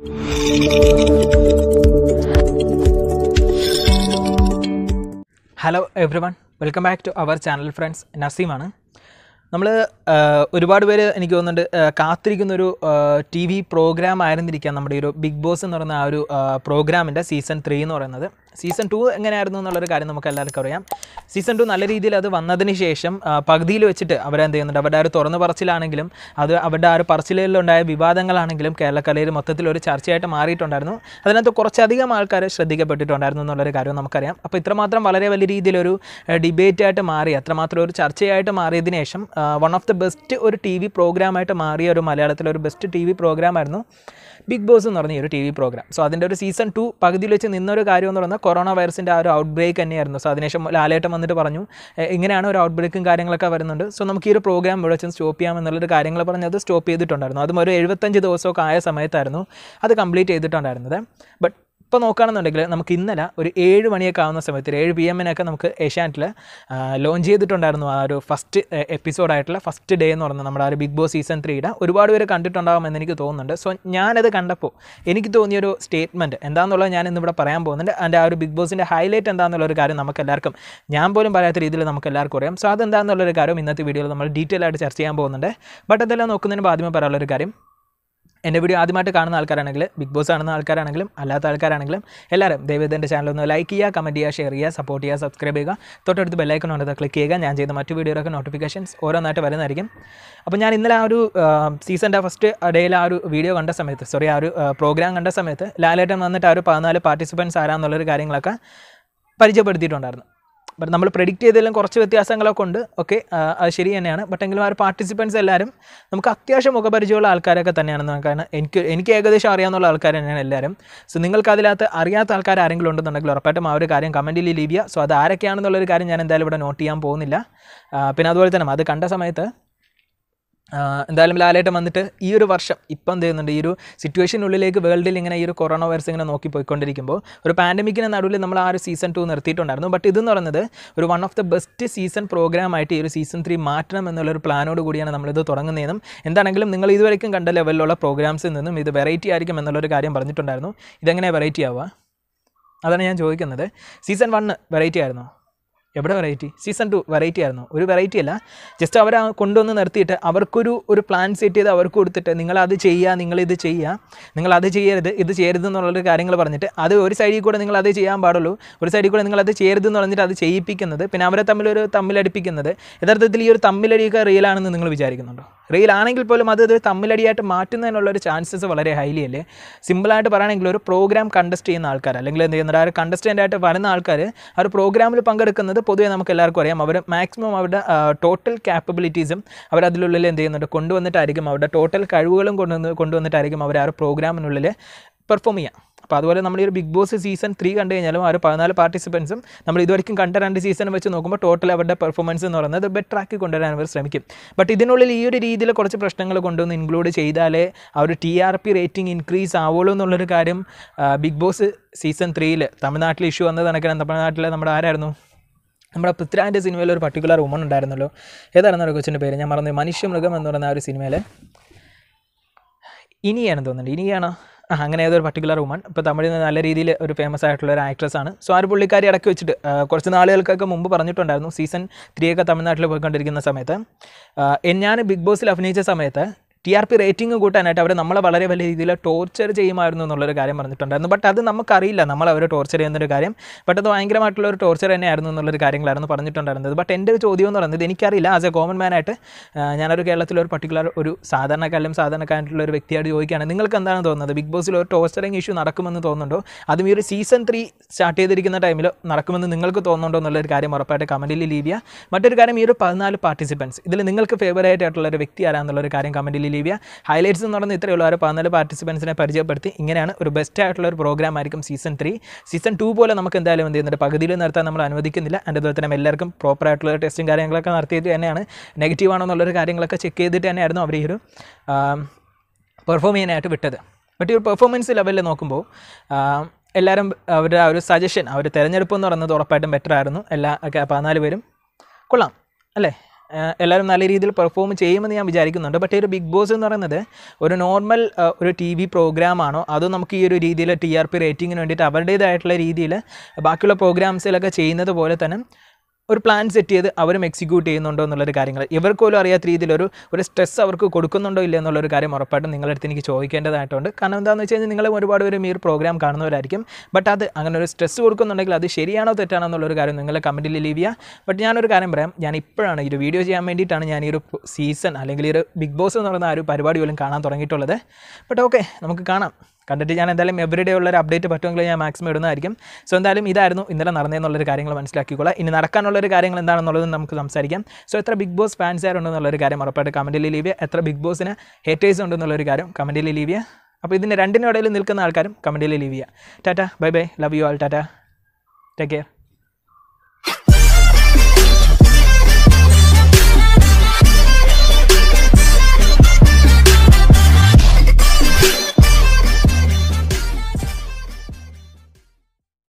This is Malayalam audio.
hello everyone welcome back to our channel friends നസീമാണ് നമ്മൾ ഒരുപാട് പേര് എനിക്ക് തോന്നുന്നുണ്ട് ആ, കാത്തിരിക്കുന്നൊരു ടി വി പ്രോഗ്രാം ആയിരുന്നിരിക്കാം നമ്മുടെ ഈ ഒരു ബിഗ് ബോസ് എന്ന് പറയുന്ന ആ ഒരു പ്രോഗ്രാമിൻ്റെ സീസൺ ത്രീ എന്ന് പറയുന്നത് സീസൺ ടു എങ്ങനെയായിരുന്നു എന്നുള്ളൊരു കാര്യം നമുക്ക് എല്ലാവർക്കും അറിയാം സീസൺ ടു നല്ല രീതിയിൽ അത് വന്നതിന് ശേഷം ആ, പകുതിയിൽ വെച്ചിട്ട് അവരെന്ത് ചെയ്യുന്നുണ്ട് അവരുടെ ആ ഒരു തുറന്നു പറച്ചിലാണെങ്കിലും അത് അവരുടെ ആ ഒരു പറച്ചിലുണ്ടായ വിവാദങ്ങളാണെങ്കിലും കേരളക്കലയിൽ മൊത്തത്തിൽ ഒരു ചർച്ചയായിട്ട് മാറിയിട്ടുണ്ടായിരുന്നു അതിനകത്ത് കുറച്ചധികം ആൾക്കാർ ശ്രദ്ധിക്കപ്പെട്ടിട്ടുണ്ടായിരുന്നു എന്നുള്ളൊരു കാര്യം നമുക്കറിയാം അപ്പോൾ ഇത്രമാത്രം വളരെ വലിയ രീതിയിലൊരു ഡിബേറ്റ് ആയിട്ട് മാറി അത്രമാത്രം ഒരു ചർച്ചയായിട്ട് മാറിയതിനു ശേഷം വൺ ഓഫ് ദി ബെസ്റ്റ് ഒരു ടി വി പ്രോഗ്രാമായിട്ട് മാറിയ ഒരു മലയാളത്തിലെ ഒരു ബെസ്റ്റ് ടി വി പ്രോഗ്രാമായിരുന്നു ബിഗ് ബോസ് എന്ന് പറഞ്ഞ ഈ ഒരു ടി വി പ്രോഗ്രാം സോ അതിൻ്റെ ഒരു സീസൺ ടു പകുതിയിൽ വെച്ച് നിന്നൊരു കാര്യം എന്ന് പറയുന്നത് കൊറോണ വൈറസിൻ്റെ ആ ഒരു ഔട്ട് ബ്രേക്ക് തന്നെയായിരുന്നു സോ അതിനുശേഷം ലാലേട്ടൻ വന്നിട്ട് പറഞ്ഞു "എ, ഇങ്ങനെയാണ് ഒരു ഔട്ട് ബ്രേക്കും കാര്യങ്ങളൊക്കെ വരുന്നുണ്ട് സോ നമുക്ക് ഈ ഒരു പ്രോഗ്രാം ഇവിടെ വെച്ച് സ്റ്റോപ്പ് ചെയ്യാം എന്നുള്ളൊരു കാര്യങ്ങൾ പറഞ്ഞ് അത് സ്റ്റോപ്പ് ചെയ്തിട്ടുണ്ടായിരുന്നു അതും ഒരു എഴുപത്തഞ്ച് ദിവസമൊക്കെ ആയ സമയത്തായിരുന്നു അത് കംപ്ലീറ്റ് ചെയ്തിട്ടുണ്ടായിരുന്നത് ബട്ട് ഇപ്പോൾ നോക്കുകയാണെന്നുണ്ടെങ്കിൽ നമുക്ക് ഇന്നലെ ഒരു ഏഴ് മണിയൊക്കെ ആവുന്ന സമയത്ത് ഒരു ഏഴ് പി എമ്മിനൊക്കെ നമുക്ക് ഏഷ്യാനെറ്റിൽ ലോഞ്ച് ചെയ്തിട്ടുണ്ടായിരുന്നു ആ ഒരു ഫസ്റ്റ് എപ്പിസോഡായിട്ടുള്ള ഫസ്റ്റ് ഡേ എന്ന് പറയുന്നത് നമ്മുടെ ആ ഒരു ബിഗ് ബോസ് സീസൺ ത്രീയുടെ ഒരുപാട് പേര് കണ്ടിട്ടുണ്ടാകുമെന്ന് എനിക്ക് തോന്നുന്നുണ്ട് സോ ഞാനത് കണ്ടപ്പോൾ എനിക്ക് തോന്നിയൊരു സ്റ്റേറ്റ്മെൻറ്റ് എന്താണെന്നുള്ളത് ഞാൻ ഇന്നിവിടെ പറയാൻ പോകുന്നുണ്ട് അതിൻ്റെ ആ ഒരു ബിഗ് ബോസിൻ്റെ ഹൈലൈറ്റ് എന്താണെന്നുള്ളൊരു കാര്യം നമുക്ക് എല്ലാവർക്കും ഞാൻ പോലും പറയാത്ത രീതിയിൽ നമുക്ക് എല്ലാവർക്കും അറിയാം സോ അതെന്താണെന്നുള്ളൊരു കാര്യം ഇന്നത്തെ വീഡിയോയിൽ നമ്മൾ ഡീറ്റെയിൽ ആയിട്ട് ചർച്ച ചെയ്യാൻ പോകുന്നുണ്ട് ബട്ട് അതെല്ലാം നോക്കുന്നതിന് മുമ്പ് ആദ്യമേ പറയാനുള്ളൊരു കാര്യം എൻ്റെ വീഡിയോ ആദ്യമായിട്ട് കാണുന്ന ആൾക്കാരാണെങ്കിൽ ബിഗ് ബോസ് കാണുന്ന ആൾക്കാരാണെങ്കിലും അല്ലാത്ത ആൾക്കാരാണെങ്കിലും എല്ലാവരും ദയവേദ എൻ്റെ ചാനൽ ഒന്ന് ലൈക്ക് ചെയ്യുക കമൻറ്റ് ചെയ്യുക ഷെയർ ചെയ്യുക സപ്പോർട്ട് ചെയ്യുക സബ്സ്ക്രൈബ് ചെയ്യുക തൊട്ടടുത്ത് ബെല്ലൈക്കൺ ഉണ്ട് ക്ലിക്ക് ചെയ്യുക ഞാൻ ചെയ്യുന്ന മറ്റു വീഡിയോയിലൊക്കെ നോട്ടിഫിക്കേഷൻസ് ഓരോന്നായിട്ട് വരുന്നതായിരിക്കും അപ്പോൾ ഞാൻ ഇന്നലെ ആ ഒരു സീസണിൻ്റെ ഫസ്റ്റ് ഡേയിൽ ആ ഒരു വീഡിയോ കണ്ട സമയത്ത് സോറി ആ ഒരു പ്രോഗ്രാം കണ്ട സമയത്ത് ലാലേട്ടൻ വന്നിട്ട് ആ ഒരു പതിനാല് പാർട്ടിസിപ്പൻസ് ആരാന്നുള്ളൊരു കാര്യങ്ങളൊക്കെ പരിചയപ്പെടുത്തിയിട്ടുണ്ടായിരുന്നു ബട്ട് നമ്മൾ പ്രെഡിക്റ്റ് ചെയ്തതിലും കുറച്ച് വ്യത്യാസങ്ങളൊക്കെ ഉണ്ട് ഓക്കെ അത് ശരി തന്നെയാണ് ബട്ട് എങ്കിലും ആ ഒരു പാർട്ടിസിപ്പൻസ് എല്ലാവരും നമുക്ക് അത്യാവശ്യം മുഖപരിചയമുള്ള ആൾക്കാരൊക്കെ തന്നെയാണ് കാരണം എനിക്ക് എനിക്ക് ഏകദേശം അറിയാവുന്ന ആൾക്കാർ തന്നെയാണ് എല്ലാവരും സോ നിങ്ങൾക്ക് അതിനകത്ത് അറിയാത്ത ആൾക്കാർ ആരെങ്കിലും ഉണ്ടെന്നുണ്ടെങ്കിൽ ഉറപ്പായിട്ടും ആ ഒരു കാര്യം കമൻറ്റിൽ ലീവ് ചെയ്യുക സോ അത് ആരൊക്കെയാണെന്നുള്ളൊരു കാര്യം ഞാൻ എന്തായാലും ഇവിടെ നോട്ട് ചെയ്യാൻ പോകുന്നില്ല ആ, പിന്നെ അതുപോലെ തന്നെ അത് കണ്ട സമയത്ത് ആ, എന്തായാലും ലാലേട്ടൻ വന്നിട്ട് ഈ ഒരു വർഷം ഇപ്പം എന്ത് ചെയ്യുന്നുണ്ട് ഈ ഒരു സിറ്റുവേഷനുള്ളിലേക്ക് വേൾഡിൽ ഇങ്ങനെ ഈ ഒരു കൊറോണ വൈറസ് ഇങ്ങനെ നോക്കി പോയിക്കൊണ്ടിരിക്കുമ്പോൾ ഒരു പാൻഡമിക്കിന് നടുവിൽ നമ്മൾ ആ ഒരു സീസൺ ടു നിർത്തിയിട്ടുണ്ടായിരുന്നു ബട്ട് ഇതെന്ന് പറയുന്നത് ഒരു one of the best season പ്രോഗ്രാമായിട്ട് ഈ ഒരു സീസൺ ത്രീ മാറ്റണം എന്നുള്ളൊരു പ്ലാനോട് കൂടിയാണ് നമ്മളിത് തുടങ്ങുന്നതെന്നും എന്താണെങ്കിലും നിങ്ങൾ ഇതുവരെയും കണ്ട ലെവലിലുള്ള പ്രോഗ്രാംസിൽ നിന്നും ഇത് വെറൈറ്റി ആയിരിക്കും എന്നുള്ളൊരു കാര്യം പറഞ്ഞിട്ടുണ്ടായിരുന്നു ഇതെങ്ങനെ വെറൈറ്റി ആവുക അതാണ് ഞാൻ ചോദിക്കുന്നത് സീസൺ വണ്ണ് വെറൈറ്റി ആയിരുന്നോ എവിടെ വെറൈറ്റി സീസൺ ടു വെറൈറ്റി ആയിരുന്നു ഒരു വെറൈറ്റി അല്ല ജസ്റ്റ് അവർ കൊണ്ടുവന്ന് നിർത്തിയിട്ട് അവർക്കൊരു ഒരു പ്ലാൻ സെറ്റ് ചെയ്ത് അവർക്ക് കൊടുത്തിട്ട് നിങ്ങൾ അത് ചെയ്യുക നിങ്ങൾ ഇത് ചെയ്യുക നിങ്ങൾ അത് ചെയ്യരുത് ഇത് ചെയ്യരുത് എന്നുള്ളൊരു കാര്യങ്ങൾ പറഞ്ഞിട്ട് അത് ഒരു സൈഡിൽ കൂടെ നിങ്ങൾ അത് ചെയ്യാൻ പാടുള്ളൂ ഒരു സൈഡിൽ കൂടെ നിങ്ങൾ അത് ചെയ്യരുത് എന്ന് പറഞ്ഞിട്ട് അത് ചെയ്യിപ്പിക്കുന്നത് പിന്നെ അവരെ തമ്മിലൊരു തമ്മിലടിപ്പിക്കുന്നത് യഥാർത്ഥത്തിൽ ഈ ഒരു തമ്മിലടിയൊക്കെ റിയലാണെന്ന് നിങ്ങൾ വിചാരിക്കുന്നുണ്ടോ റിയൽ ആണെങ്കിൽ പോലും അത് ഒരു തമ്മിലടിയായിട്ട് മാറ്റുന്നതിനുള്ള ഒരു ചാൻസസ് വളരെ ഹൈലി അല്ലേ സിമ്പിളായിട്ട് പറയുകയാണെങ്കിൽ ഒരു പ്രോഗ്രാം കണ്ടസ്റ്റ് ചെയ്യുന്ന ആൾക്കാർ അല്ലെങ്കിൽ എന്ത് ചെയ്യുന്നത് ആ ഒരു കണ്ടസ്റ്റൻ്റ് ആയിട്ട് വരുന്ന ആൾക്കാർ ആ ഒരു പ്രോഗ്രാമിൽ പങ്കെടുക്കുന്നത് പൊതുവേ നമുക്ക് എല്ലാവർക്കും അറിയാം അവർ മാക്സിമം അവരുടെ ടോട്ടൽ ക്യാപ്പബിലിറ്റീസും അവർ അതിലുള്ളിൽ എന്ത് ചെയ്യുന്നുണ്ട് കൊണ്ടുവന്നിട്ടായിരിക്കും അവരുടെ ടോട്ടൽ കഴിവുകളും കൊണ്ടുവന്ന് കൊണ്ടുവന്നിട്ടായിരിക്കും അവർ ആ ഒരു പ്രോഗ്രാമിനുള്ളിൽ പെർഫോം ചെയ്യാം അപ്പോൾ അതുപോലെ നമ്മൾ ഈ ഒരു ബിഗ് ബോസ് സീസൺ ത്രീ കണ്ടു കഴിഞ്ഞാലും ആ ഒരു പതിനാല് പാർട്ടിസിപ്പൻസും നമ്മൾ ഇതുവരെയും കണ്ട രണ്ട് സീസൺ വെച്ച് നോക്കുമ്പോൾ ടോട്ടൽ അവരുടെ പെർഫോമൻസ് എന്ന് പറയുന്നത് ബെറ്റർ ആക്കി കൊണ്ടുവരാൻ അവർ ശ്രമിക്കും ബട്ട് ഇതിനുള്ളിൽ ഈ ഒരു രീതിയിൽ കുറച്ച് പ്രശ്നങ്ങൾ കൊണ്ടുവന്ന് ഇൻക്ലൂഡ് ചെയ്താലേ ആ ഒരു TRP rating increase ആവുള്ളൂ എന്നുള്ളൊരു കാര്യം ആ, ബിഗ് ബോസ് സീസൺ ത്രീയിൽ തമിഴ്നാട്ടിൽ ഇഷ്യൂ വന്നത് കണക്കിന് തമിഴ്നാട്ടിലെ നമ്മുടെ ആരായിരുന്നു നമ്മുടെ പൃഥ്വിരാജിൻ്റെ സിനിമയിൽ ഒരു പർട്ടിക്കുലർ വുമൺ ഉണ്ടായിരുന്നല്ലോ ഏതായിരുന്നു ഒരു കൊച്ചിൻ്റെ പേര് ഞാൻ മറന്നു മനുഷ്യമൃഗം എന്ന് പറയുന്ന ആ ഒരു സിനിമയിൽ ഇനിയാണ് തോന്നുന്നുണ്ട് ഇനിയാണോ ആ അങ്ങനെ ഏതൊരു പർട്ടിക്കുലർ വുമൺ ഇപ്പോൾ തമിഴിൽ നിന്ന് നല്ല രീതിയിൽ ഒരു ഫേമസ് ആയിട്ടുള്ള ഒരു ആക്ട്രസ് ആണ് സോ ആ ഒരു പുള്ളിക്കാരി ഇടയ്ക്ക് വെച്ചിട്ട് ആ, കുറച്ച് നാളുകൾക്കൊക്കെ മുമ്പ് പറഞ്ഞിട്ടുണ്ടായിരുന്നു സീസൺ ത്രീ ഒക്കെ തമിഴ്നാട്ടിൽ പോയിക്കൊണ്ടിരിക്കുന്ന സമയത്ത് ആ, എൻ- ഞാൻ ബിഗ് ബോസിൽ അഭിനയിച്ച സമയത്ത് ടി ആർ പി റേറ്റിംഗ് കൂട്ടാനായിട്ട് അവർ നമ്മളെ വളരെ വലിയ രീതിയിൽ ടോർച്ചർ ചെയ്യുമായിരുന്നു എന്നുള്ളൊരു കാര്യം പറഞ്ഞിട്ടുണ്ടായിരുന്നു ബട്ട് അത് നമുക്കറിയില്ല നമ്മൾ അവർ ടോർച്ചർ ചെയ്യുന്നൊരു കാര്യം ബട്ട് അത് ഭയങ്കരമായിട്ടുള്ള ഒരു ടോർച്ചർ തന്നെയായിരുന്നു എന്നുള്ളൊരു കാര്യങ്ങളായിരുന്നു പറഞ്ഞിട്ടുണ്ടായിരുന്നത് ബട്ട് എൻ്റെ ഒരു ചോദ്യം എന്ന് പറയുന്നത് എനിക്കറിയില്ല ആസ് എ കോമൺ മാനായിട്ട് ഞാനൊരു കേരളത്തിലെ ഒരു പർട്ടിക്കുലർ ഒരു സാധാരണക്കാരിലും സാധാരണക്കാരായിട്ടുള്ള ഒരു വ്യക്തിയായിട്ട് ചോദിക്കുകയാണ് നിങ്ങൾക്ക് എന്താണ് തോന്നുന്നത് ബിഗ് ബോസിൽ ഒരു ടോർച്ചറിങ് ഇഷ്യൂ നടക്കുമെന്ന് തോന്നുന്നുണ്ടോ അതും ഈ ഒരു സീസൺ ത്രീ സ്റ്റാർട്ട് ചെയ്തിരിക്കുന്ന ടൈമിൽ നടക്കുമെന്ന് നിങ്ങൾക്ക് തോന്നുന്നുണ്ടോ എന്നുള്ളൊരു കാര്യം ഉറപ്പായിട്ട് കമൻറ്റിൽ ലീവ് ചെയ്യുക മറ്റൊരു കാര്യം ഈ ഒരു പതിനാല് പാർട്ടിസിപ്പൻസ് ഇതിൽ നിങ്ങൾക്ക് ഫേവറേറ്റ് ആയിട്ടുള്ള ഒരു വ്യക്തി ആരാന്നുള്ളൊരു കാര്യം കമൻറ്റിൽ ലീവ് ചെയ്യുക ഹൈലൈറ്റ്സ് എന്ന് പറയുന്നത് ഇത്രയേ ഉള്ളൂ ആ ഒരു പതിനാല് പാർട്ടിസിപ്പൻസിനെ പരിചയപ്പെടുത്തി ഇങ്ങനെയാണ് ഒരു ബെസ്റ്റ് ആയിട്ടുള്ള ഒരു പ്രോഗ്രാം ആയിരിക്കും സീസൺ ത്രീ സീസൺ ടു പോലെ നമുക്ക് എന്തായാലും എന്ത് ചെയ്യുന്നുണ്ട് പകുതിയിൽ നിർത്താൻ നമ്മൾ അനുവദിക്കുന്നില്ല അതിൻ്റെ അതുപോലെ തന്നെ എല്ലാവർക്കും പ്രോപ്പർ ആയിട്ടുള്ള ടെസ്റ്റും കാര്യങ്ങളൊക്കെ നടത്തിയിട്ട് തന്നെയാണ് നെഗറ്റീവ് ആണോ എന്നുള്ളൊരു കാര്യങ്ങളൊക്കെ ചെക്ക് ചെയ്തിട്ട് തന്നെയായിരുന്നു അവർ ഈ ഒരു പെർഫോം ചെയ്യാനായിട്ട് വിട്ടത് ബട്ട് ഈ ഒരു പെർഫോമൻസ് ലെവലിൽ നോക്കുമ്പോൾ ആ, എല്ലാവരും അവരുടെ ആ ഒരു സജഷൻ ആ ഒരു തിരഞ്ഞെടുപ്പ് എന്ന് പറയുന്നത് ഉറപ്പായിട്ടും ബെറ്റർ ആയിരുന്നു എല്ലാ ഒക്കെ പതിനാല് പേരും കൊള്ളാം അല്ലേ ഏഹ് എല്ലാവരും നല്ല രീതിയിൽ പെർഫോം ചെയ്യുമെന്ന് ഞാൻ വിചാരിക്കുന്നുണ്ട് ബട്ട് ഈ ഒരു ബിഗ് ബോസ് എന്ന് പറയുന്നത് ഒരു നോർമൽ ഒരു ടി വി പ്രോഗ്രാമാണോ അതോ നമുക്ക് ഈ ഒരു രീതിയിൽ ടി ആർ പി റേറ്റിങ്ങിന് വേണ്ടിയിട്ട് അവരുടേതായിട്ടുള്ള രീതിയിൽ ബാക്കിയുള്ള പ്രോഗ്രാംസിലൊക്കെ ചെയ്യുന്നത് പോലെ തന്നെ ഒരു പ്ലാൻ സെറ്റ് ചെയ്ത് അവരും എക്സിക്യൂട്ട് ചെയ്യുന്നുണ്ടോ എന്നുള്ളൊരു കാര്യങ്ങൾ ഇവർക്ക് പോലും അറിയാത്ത രീതിയിൽ ഒരു ഒരു സ്ട്രെസ് അവർക്ക് കൊടുക്കുന്നുണ്ടോ ഇല്ല എന്നുള്ളൊരു കാര്യം ഉറപ്പായിട്ടും നിങ്ങളുടെ അടുത്ത് എനിക്ക് ചോദിക്കേണ്ടതായിട്ടുണ്ട് കാരണം എന്താണെന്ന് വെച്ച് കഴിഞ്ഞാൽ നിങ്ങൾ ഒരുപാട് പേരും ഈ ഒരു പ്രോഗ്രാം കാണുന്നവരായിരിക്കും ബട്ട് അത് അങ്ങനെ ഒരു സ്ട്രെസ് കൊടുക്കുന്നുണ്ടെങ്കിൽ അത് ശരിയാണോ തെറ്റാണോ എന്നുള്ളൊരു കാര്യം നിങ്ങൾ കമൻറ്റിൽ ലീവ് ചെയ്യുക ബട്ട് ഞാനൊരു കാര്യം പറയാം ഞാൻ ഇപ്പോഴാണ് ഈ ഒരു വീഡിയോ ചെയ്യാൻ വേണ്ടിയിട്ടാണ് ഞാൻ ഈ ഒരു സീസൺ അല്ലെങ്കിൽ ഈ ഒരു ബിഗ് ബോസ് എന്ന് പറയുന്ന ആ ഒരു പരിപാടി പോലും കാണാൻ തുടങ്ങിയിട്ടുള്ളത് ബട്ട് ഓക്കെ നമുക്ക് കാണാം കണ്ടിട്ട് ഞാൻ എന്തായാലും എവറിഡേ ഉള്ള ഒരു അപ്ഡേറ്റ് പറ്റുമെങ്കിൽ ഞാൻ മാക്സിമം ഇടുന്നതായിരിക്കും സോ എന്തായാലും ഇതായിരുന്നു ഇന്നലെ നടന്നതെന്നുള്ളൊരു കാര്യങ്ങൾ മനസ്സിലാക്കിക്കോളാം ഇനി നടക്കാനുള്ളൊരു കാര്യങ്ങൾ എന്താണെന്നുള്ളത് നമുക്ക് സംസാരിക്കാം സോ എത്ര ബിഗ് ബോസ് ഫാൻസ് ആരുണ്ടെന്നുള്ളൊരു കാര്യം ഉറപ്പായിട്ട് കമൻറ്റിൽ ലീവ് ചെയ്യുക എത്ര ബിഗ് ബോസിന് ഹേറ്റേഴ്സ് ഉണ്ടെന്നുള്ളൊരു കാര്യം കമൻറ്റിൽ ലീവ് ചെയ്യുക അപ്പോൾ ഇതിന് രണ്ടിനും ഇടയിൽ നിൽക്കുന്ന ആൾക്കാരും കമൻറ്റിൽ ലീവ് ചെയ്യുക tata bye bye love you all tata take care